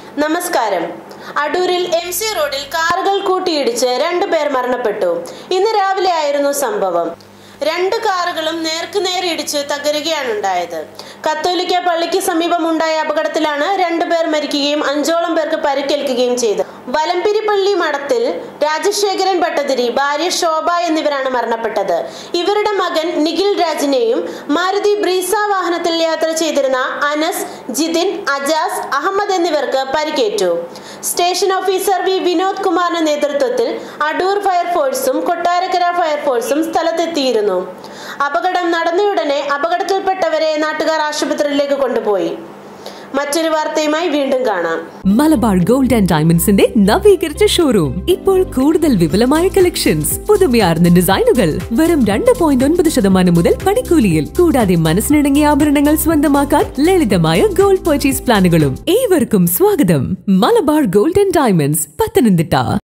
നമസ്കാരം അടൂരിൽ M C റോഡിൽ കാറുകൾ കൂട്ടിയിടിച്ച് രണ്ടു പേർ മരണപ്പെട്ടു ഇന്ന് രാവിലെ ആയിരുന്നു സംഭവം രണ്ട് കാറുകളും നേർക്കുനേർ ഇടിച്ച് തകരുകയാണ് ഉണ്ടായത് കത്തോലിക്ക പള്ളിക്ക് സമീപം ഉണ്ടായ അപകടത്തിലാണ് രണ്ടുപേർ മരിക്കുകയും അഞ്ചോളം പേർക്ക് പരിക്കേൽക്കുകയും ചെയ്തത് വലമ്പിരിപ്പള്ളി മഠത്തിൽ രാജശേഖരൻ ഭട്ടതിരി ഭാര്യ ശോഭ എന്നിവരാണ് മരണപ്പെട്ടത് ഇവരുടെ മകൻ നിഖിൽ രാജിനെയും മാരുതി ബ്രീസ വാഹനത്തിൽ യാത്ര ചെയ്തിരുന്ന അനസ് ജിതിൻ അജാസ് അഹമ്മദ് എന്നിവർക്ക് പരിക്കേറ്റു സ്റ്റേഷൻ ഓഫീസർ വി വിനോദ് കുമാറിന്റെ നേതൃത്വത്തിൽ അടൂർ ഫയർഫോഴ്സും കൊട്ടാരക്കര ഫയർഫോഴ്സും സ്ഥലത്തെത്തിയിരുന്നു അപകടം നടന്നയുടനെ അപകടത്തിൽപ്പെട്ടവരെ നാട്ടുകാർ ആശുപത്രിയിലേക്ക് കൊണ്ടുപോയി മറ്റൊരു വാർത്തയുമായി വീണ്ടും കാണാം മലബാർ ഗോൾഡ് ആൻഡ് ഡയമണ്ട്സിന്റെ നവീകരിച്ച ഷോറൂം ഇപ്പോൾ കൂടുതൽ വിപുലമായ കളക്ഷൻസ് പുതുമയാർന്ന ഡിസൈനുകൾ വെറും രണ്ട് പോയിന്റ് ഒൻപത് ശതമാനം മുതൽ പണിക്കൂലിയിൽ കൂടാതെ മനസ്സിനിണങ്ങിയ ആഭരണങ്ങൾ സ്വന്തമാക്കാൻ ലളിതമായ ഗോൾഡ് പർച്ചേസ് പ്ലാനുകളും ഏവർക്കും സ്വാഗതം Malabar gold and diamonds Pathanamthitta